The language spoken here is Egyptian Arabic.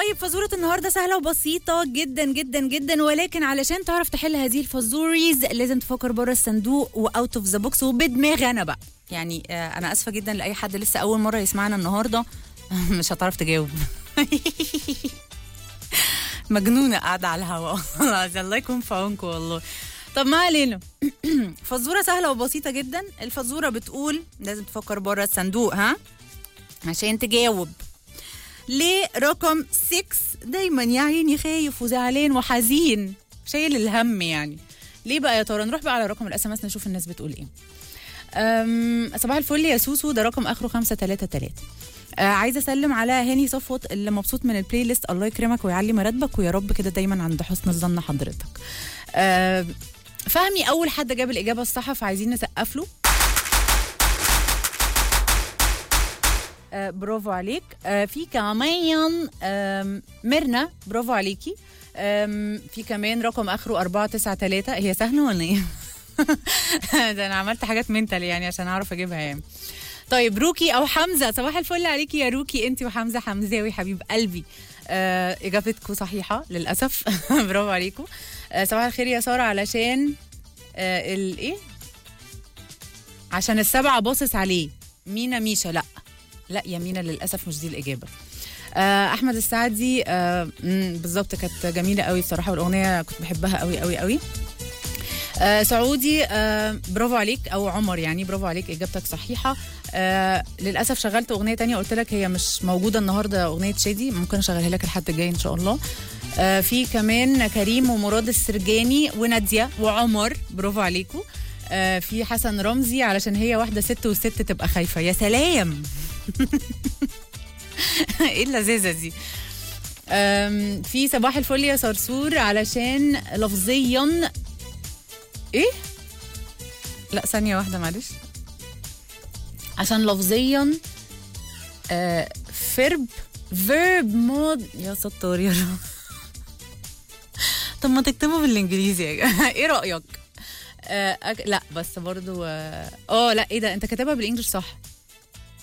طيب فزورة النهاردة سهلة وبسيطة جدا جدا جدا ولكن علشان تعرف تحل هذه الفزوريز لازم تفكر بره الصندوق واوت اوف ذا بوكس وبدماغ انا بقى يعني آه انا اسفة جدا لاي حد لسه اول مرة يسمعنا النهاردة مش هتعرف تجاوب مجنونة قاعدة على الهواء والله الله يكون في عونكم والله طب ما علينا فزورة سهلة وبسيطة جدا الفزورة بتقول لازم تفكر بره الصندوق ها عشان تجاوب ليه رقم 6 دايما يا عيني خايف وزعلان وحزين شايل الهم يعني ليه بقى يا ترى نروح بقى على رقم الاس ام اس نشوف الناس بتقول ايه أم، صباح الفل يا سوسو ده رقم اخره 533 آه عايزه اسلم على هاني صفوت اللي مبسوط من البلاي ليست الله يكرمك ويعلي مراتبك ويا رب كده دايما عند حسن ظن حضرتك آه فهمي اول حد جاب الاجابه الصح فعايزين نسقف له آه برافو عليك آه في كمان آم، ميرنا برافو عليكي آم، في كمان رقم اخره 493 هي سهله ولا ايه؟ ده انا عملت حاجات منتال يعني عشان اعرف اجيبها يعني طيب روكي او حمزه صباح الفل عليكي يا روكي انت وحمزه حمزاوي حبيب قلبي آه اجابتكم صحيحه للاسف برافو عليكم آه صباح الخير يا ساره علشان آه الايه عشان السبعه باصص عليه مينا ميشا لا لا يا مينا للاسف مش دي الاجابه آه احمد السعدي آه مم، بالظبط كانت جميله قوي الصراحه والاغنيه كنت بحبها قوي قوي قوي آه سعودي آه برافو عليك او عمر يعني برافو عليك اجابتك صحيحه آه للاسف شغلت اغنيه تانية قلت لك هي مش موجوده النهارده اغنيه شادي ممكن اشغلها لك الحد الجاي ان شاء الله آه في كمان كريم ومراد السرجاني وناديه وعمر برافو عليكم آه في حسن رمزي علشان هي واحده ست والست تبقى خايفه يا سلام ايه اللذاذه دي آم، في صباح الفل يا صرصور علشان لفظيا ايه لا ثانيه واحده معلش عشان لفظيا آه فيرب فيرب مود يا ستار يا رب طب ما تكتبوا بالانجليزي يا جماعة. ايه رايك آه أك... لا بس برضو اه آه، لا ايه ده انت كاتبها بالانجلش صح